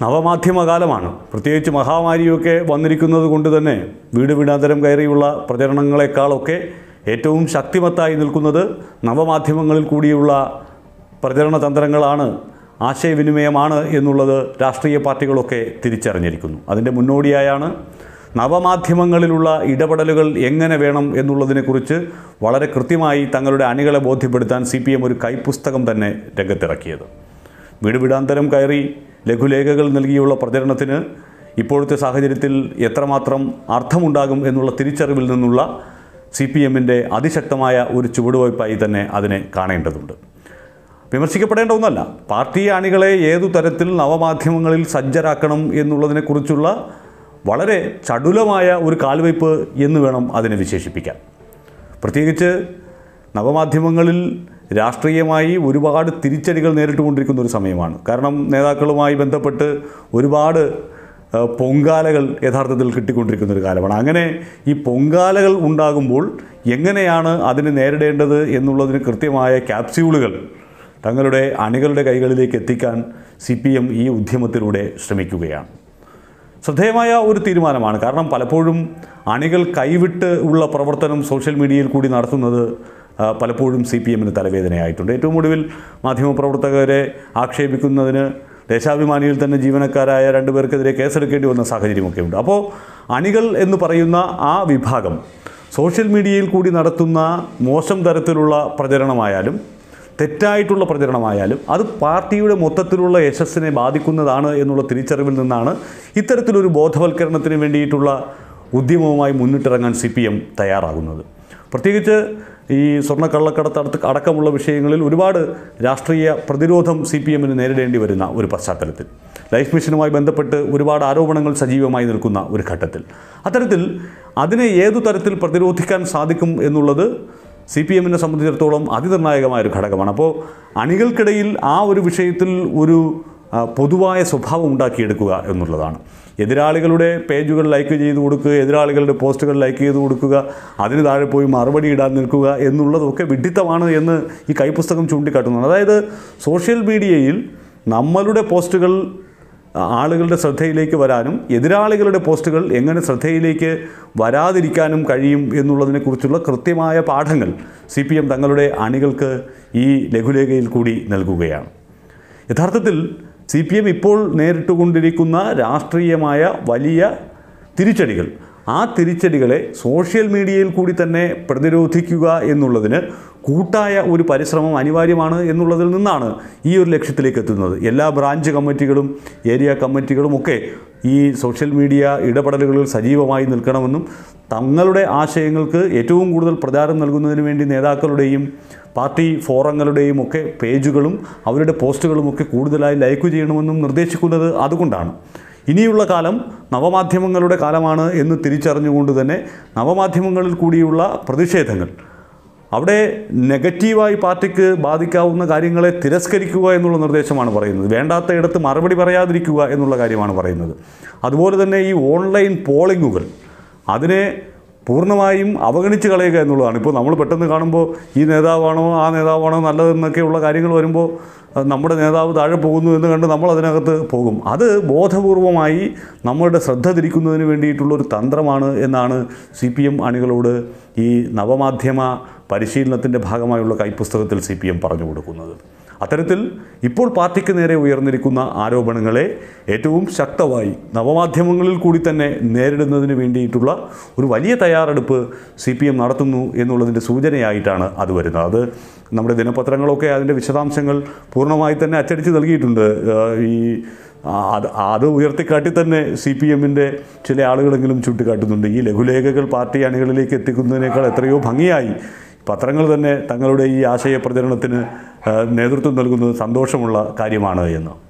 നവമാധ്യമകാലമാണ് പ്രത്യേകിച്ച് മഹാമാരിയൊക്കെ വന്നിരിക്കുന്നത് കൊണ്ട് തന്നെ വീട് വീടാന്തരം കയറിയുള്ള പ്രചരണങ്ങളെക്കാളൊക്കെ ഏറ്റവും ശക്തിമത്തായി നിൽക്കുന്നത് നവമാധ്യമങ്ങളിൽ കൂടിയുള്ള പ്രചരണ തന്ത്രങ്ങളാണ് ആശയവിനിമയമാണ് എന്നുള്ളത് രാഷ്ട്രീയ പാർട്ടികളൊക്കെ തിരിച്ചറിഞ്ഞിരിക്കുന്നു അതിൻ്റെ മുന്നോടിയായാണ് നവമാധ്യമങ്ങളിലുള്ള ഇടപെടലുകൾ എങ്ങനെ വേണം എന്നുള്ളതിനെക്കുറിച്ച് വളരെ കൃത്യമായി തങ്ങളുടെ അണികളെ ബോധ്യപ്പെടുത്താൻ സി പി എം ഒരു കൈപ്പുസ്തകം തന്നെ രംഗത്തിറക്കിയത് വീട് വീടാന്തരം കയറി ലഘുലേഖകൾ നൽകിയുള്ള പ്രചരണത്തിന് ഇപ്പോഴത്തെ സാഹചര്യത്തിൽ എത്രമാത്രം അർത്ഥമുണ്ടാകും എന്നുള്ള തിരിച്ചറിവിൽ നിന്നുള്ള സി പി എമ്മിൻ്റെ അതിശക്തമായ ഒരു ചുവടുവയ്പായി തന്നെ അതിനെ കാണേണ്ടതുണ്ട് വിമർശിക്കപ്പെടേണ്ട ഒന്നല്ല പാർട്ടി അണികളെ ഏതു തരത്തിൽ നവമാധ്യമങ്ങളിൽ സജ്ജരാക്കണം എന്നുള്ളതിനെക്കുറിച്ചുള്ള വളരെ ചടുലമായ ഒരു കാൽവയ്പ് എന്ന് വേണം അതിനെ വിശേഷിപ്പിക്കാൻ പ്രത്യേകിച്ച് നവമാധ്യമങ്ങളിൽ രാഷ്ട്രീയമായി ഒരുപാട് തിരിച്ചടികൾ നേരിട്ടുകൊണ്ടിരിക്കുന്ന ഒരു സമയമാണ് കാരണം നേതാക്കളുമായി ബന്ധപ്പെട്ട് ഒരുപാട് ആ, പൊങ്കാലകൾ യഥാർത്ഥത്തിൽ കിട്ടിക്കൊണ്ടിരിക്കുന്ന ഒരു കാലമാണ് അങ്ങനെ ഈ പൊങ്കാലകൾ ഉണ്ടാകുമ്പോൾ എങ്ങനെയാണ് അതിനെ നേരിടേണ്ടത് എന്നുള്ളതിന് കൃത്യമായ ക്യാപ്സ്യൂളുകൾ തങ്ങളുടെ അണികളുടെ കൈകളിലേക്ക് എത്തിക്കാൻ സി പി എം ഈ ഉദ്യമത്തിലൂടെ ശ്രമിക്കുകയാണ് ശ്രദ്ധേയമായ ഒരു തീരുമാനമാണ് കാരണം പലപ്പോഴും അണികൾ കൈവിട്ട് ഉള്ള പ്രവർത്തനം സോഷ്യൽ മീഡിയയിൽ കൂടി നടത്തുന്നത് ആ, പലപ്പോഴും സി പി എമ്മിന് തലവേദനയായിട്ടുണ്ട് ഏറ്റവും ഒടുവിൽ മാധ്യമപ്രവർത്തകരെ ആക്ഷേപിക്കുന്നതിന് ദേശാഭിമാനിയിൽ തന്നെ ജീവനക്കാരായ രണ്ടുപേർക്കെതിരെ കേസെടുക്കേണ്ടി വന്ന സാഹചര്യമൊക്കെ ഉണ്ട് അപ്പോൾ അണികൾ എന്ന് പറയുന്ന ആ വിഭാഗം സോഷ്യൽ മീഡിയയിൽ കൂടി നടത്തുന്ന മോശം തരത്തിലുള്ള പ്രചരണമായാലും തെറ്റായിട്ടുള്ള പ്രചരണമായാലും അത് പാർട്ടിയുടെ മൊത്തത്തിലുള്ള യശസ്സിനെ ബാധിക്കുന്നതാണ് എന്നുള്ള തിരിച്ചറിവിൽ നിന്നാണ് ഇത്തരത്തിലൊരു ബോധവൽക്കരണത്തിന് വേണ്ടിയിട്ടുള്ള ഉദ്യമവുമായി മുന്നിട്ടിറങ്ങാൻ സി പി എം തയ്യാറാകുന്നത് പ്രത്യേകിച്ച് ഈ സ്വർണ്ണക്കള്ളക്കടത്ത് അടുത്ത് അടക്കമുള്ള വിഷയങ്ങളിൽ ഒരുപാട് രാഷ്ട്രീയ പ്രതിരോധം സി പി എമ്മിന് നേരിടേണ്ടി വരുന്ന ഒരു പശ്ചാത്തലത്തിൽ ലൈഫ് മിഷനുമായി ബന്ധപ്പെട്ട് ഒരുപാട് ആരോപണങ്ങൾ സജീവമായി നിൽക്കുന്ന ഒരു ഘട്ടത്തിൽ അത്തരത്തിൽ അതിനെ ഏതു തരത്തിൽ പ്രതിരോധിക്കാൻ സാധിക്കും എന്നുള്ളത് സി പി എമ്മിനെ സംബന്ധിച്ചിടത്തോളം അതിനിർണായകമായ ഒരു ഘടകമാണ് അപ്പോൾ അണികൾക്കിടയിൽ ആ ഒരു വിഷയത്തിൽ ഒരു ആ, പൊതുവായ സ്വഭാവം ഉണ്ടാക്കിയെടുക്കുക എന്നുള്ളതാണ് എതിരാളികളുടെ പേജുകൾ ലൈക്ക് ചെയ്ത് കൊടുക്കുക എതിരാളികളുടെ പോസ്റ്റുകൾ ലൈക്ക് ചെയ്ത് കൊടുക്കുക അതിന് താഴെ പോയി മറുപടി ഇടാൻ നിൽക്കുക എന്നുള്ളതൊക്കെ വിഡ്ഢിത്തമാണ് എന്ന് ഈ കൈപ്പുസ്തകം ചൂണ്ടിക്കാട്ടുന്നു അതായത് സോഷ്യൽ മീഡിയയിൽ നമ്മളുടെ പോസ്റ്റുകൾ ആളുകളുടെ ശ്രദ്ധയിലേക്ക് വരാനും എതിരാളികളുടെ പോസ്റ്റുകൾ എങ്ങനെ ശ്രദ്ധയിലേക്ക് വരാതിരിക്കാനും കഴിയും എന്നുള്ളതിനെക്കുറിച്ചുള്ള കൃത്യമായ പാഠങ്ങൾ സി പി എം തങ്ങളുടെ അണികൾക്ക് ഈ ലഘുലേഖയിൽ കൂടി നൽകുകയാണ് യഥാർത്ഥത്തിൽ സി പി എം ഇപ്പോൾ നേരിട്ടുകൊണ്ടിരിക്കുന്ന രാഷ്ട്രീയമായ വലിയ തിരിച്ചടികൾ ആ തിരിച്ചടികളെ സോഷ്യൽ മീഡിയയിൽ കൂടി തന്നെ പ്രതിരോധിക്കുക എന്നുള്ളതിന് കൂട്ടായ ഒരു പരിശ്രമം അനിവാര്യമാണ് എന്നുള്ളതിൽ നിന്നാണ് ഈ ഒരു ലക്ഷ്യത്തിലേക്ക് എത്തുന്നത് എല്ലാ ബ്രാഞ്ച് കമ്മിറ്റികളും ഏരിയ കമ്മിറ്റികളും ഒക്കെ ഈ സോഷ്യൽ മീഡിയ ഇടപെടലുകളിൽ സജീവമായി നിൽക്കണമെന്നും തങ്ങളുടെ ആശയങ്ങൾക്ക് ഏറ്റവും കൂടുതൽ പ്രചാരം നൽകുന്നതിന് വേണ്ടി നേതാക്കളുടെയും പാർട്ടി ഫോറങ്ങളുടെയും ഒക്കെ പേജുകളും അവരുടെ പോസ്റ്റുകളും ഒക്കെ കൂടുതലായി ലൈക്ക് ചെയ്യണമെന്നും നിർദ്ദേശിക്കുന്നത് അതുകൊണ്ടാണ് ഇനിയുള്ള കാലം നവമാധ്യമങ്ങളുടെ കാലമാണ് എന്ന് തിരിച്ചറിഞ്ഞുകൊണ്ട് തന്നെ നവമാധ്യമങ്ങളിൽ കൂടിയുള്ള പ്രതിഷേധങ്ങൾ അവിടെ നെഗറ്റീവായി പാർട്ടിക്ക് ബാധിക്കാവുന്ന കാര്യങ്ങളെ തിരസ്കരിക്കുക എന്നുള്ള നിർദ്ദേശമാണ് പറയുന്നത് വേണ്ടാത്ത ഇടത്ത് മറുപടി പറയാതിരിക്കുക എന്നുള്ള കാര്യമാണ് പറയുന്നത് അതുപോലെ തന്നെ ഈ ഓൺലൈൻ പോളിങ്ങുകൾ അതിനെ പൂർണ്ണമായും അവഗണിച്ച് കളയുക എന്നുള്ളതാണ് ഇപ്പോൾ നമ്മൾ പെട്ടെന്ന് കാണുമ്പോൾ ഈ നേതാവാണോ ആ നേതാവാണോ നല്ലതെന്നൊക്കെയുള്ള കാര്യങ്ങൾ വരുമ്പോൾ അഹ് നമ്മുടെ നേതാവ് താഴെ പോകുന്നു എന്ന് കണ്ട് നമ്മൾ അതിനകത്ത് പോകും അത് ബോധപൂർവമായി നമ്മളുടെ ശ്രദ്ധ തിരിക്കുന്നതിന് വേണ്ടിയിട്ടുള്ള ഒരു തന്ത്രമാണ് എന്നാണ് സി പി എം അണികളോട് ഈ നവമാധ്യമ പരിശീലനത്തിൻ്റെ ഭാഗമായുള്ള കൈപ്പുസ്തകത്തിൽ സി പി എം പറഞ്ഞു കൊടുക്കുന്നത് അത്തരത്തിൽ ഇപ്പോൾ പാർട്ടിക്ക് നേരെ ഉയർന്നിരിക്കുന്ന ആരോപണങ്ങളെ ഏറ്റവും ശക്തമായി നവമാധ്യമങ്ങളിൽ കൂടി തന്നെ നേരിടുന്നതിന് വേണ്ടിയിട്ടുള്ള ഒരു വലിയ തയ്യാറെടുപ്പ് സി പി എം നടത്തുന്നു എന്നുള്ളതിൻ്റെ സൂചനയായിട്ടാണ് അത് വരുന്നത് അത് നമ്മുടെ ദിനപത്രങ്ങളൊക്കെ അതിൻ്റെ വിശദാംശങ്ങൾ പൂർണ്ണമായി തന്നെ അച്ചടിച്ച് നൽകിയിട്ടുണ്ട് ഏഹ് ഈ ആ, അത് അത് ഉയർത്തിക്കാട്ടി തന്നെ സി പി എമ്മിൻ്റെ ചില ആളുകളെങ്കിലും ചൂണ്ടിക്കാട്ടുന്നുണ്ട് ഈ ലഘുലേഖകൾ പാർട്ടി അണികളിലേക്ക് എത്തിക്കുന്നതിനേക്കാൾ എത്രയോ ഭംഗിയായി പത്രങ്ങൾ തന്നെ തങ്ങളുടെ ഈ ആശയ പ്രചരണത്തിന് ആ, നേതൃത്വം നൽകുന്നത് സന്തോഷമുള്ള കാര്യമാണ് എന്ന്